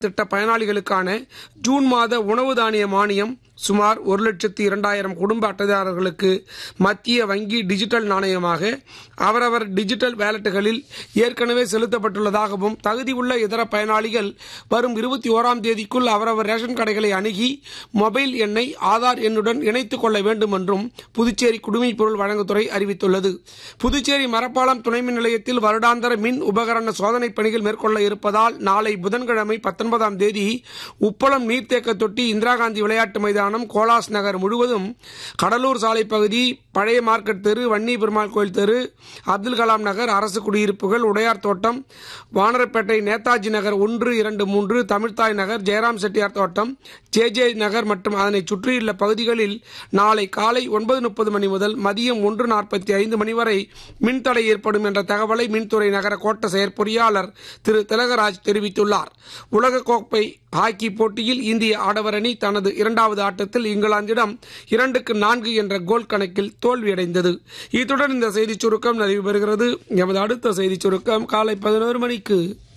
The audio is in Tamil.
திட்ட பயனாளிகளுக்கான ஜூன் மாத உணவு தானிய மானியம் சுமார் ஒரு லட்சத்தி இரண்டாயிரம் குடும்ப அட்டைதாரர்களுக்கு மத்திய வங்கி டிஜிட்டல் நாணயமாக அவரவர் டிஜிட்டல் வேலட்டுகளில் ஏற்கனவே செலுத்தப்பட்டுள்ளதாகவும் தகுதி உள்ள இதர பயனாளிகள் வரும் இருபத்தி ஓராம் தேதிக்குள் அவரவர் ரேஷன் கடைகளை அணுகி மொபைல் எண்ணை ஆதார் எண்ணுடன் இணைத்துக் கொள்ள வேண்டும் என்றும் புதுச்சேரி குடிமைப் பொருள் வழங்குத்துறை அறிவித்துள்ளது புதுச்சேரி மரப்பாலம் துணை மின் நிலையத்தில் வருடாந்திர மின் உபகரண சோதனைப் பணிகள் மேற்கொள்ள இருப்பதால் நாளை புதன்கிழமை பத்தொன்பதாம் தேதி உப்பளம் நீர்த்தேக்க தொட்டி இந்திரா காந்தி விளையாட்டு மைதானம் கோலாஸ் நகர் முழுவதும் கடலூர் சாலை பகுதி பழைய மார்க்கெட் தெரு வன்னி பெருமாள் கோயில் தெரு அப்துல் கலாம் நகர் அரசு குடியிருப்புகள் உடையார் தோட்டம் வானரப்பேட்டை நேதாஜி நகர் ஒன்று இரண்டு மூன்று தமிழ்தாய் நகர் ஜெயராம் செட்டியார் தோட்டம் ஜே ஜே நகர் மற்றும் அதனை சுற்றியுள்ள பகுதிகளில் நாளை காலை ஒன்பது முப்பது மணி முதல் மதியம் ஒன்று நாற்பத்தி ஐந்து மணி வரை மின்தடை ஏற்படும் என்ற தகவலை மின்துறை நகர கோட்ட செயற்பொறியாளர் திரு திலகராஜ் தெரிவித்துள்ளார் உலகக்கோப்பை ஹாக்கி போட்டியில் இந்திய ஆடவர் அணி தனது இரண்டாவது ஆட்டத்தில் இங்கிலாந்திடம் இரண்டுக்கு நான்கு என்ற கோல் கணக்கில் தோல்வியடைந்தது இத்துடன் இந்த செய்திச் சுருக்கம் நிறைவு பெறுகிறது எமது அடுத்த செய்திச் சுருக்கம் காலை பதினோரு மணிக்கு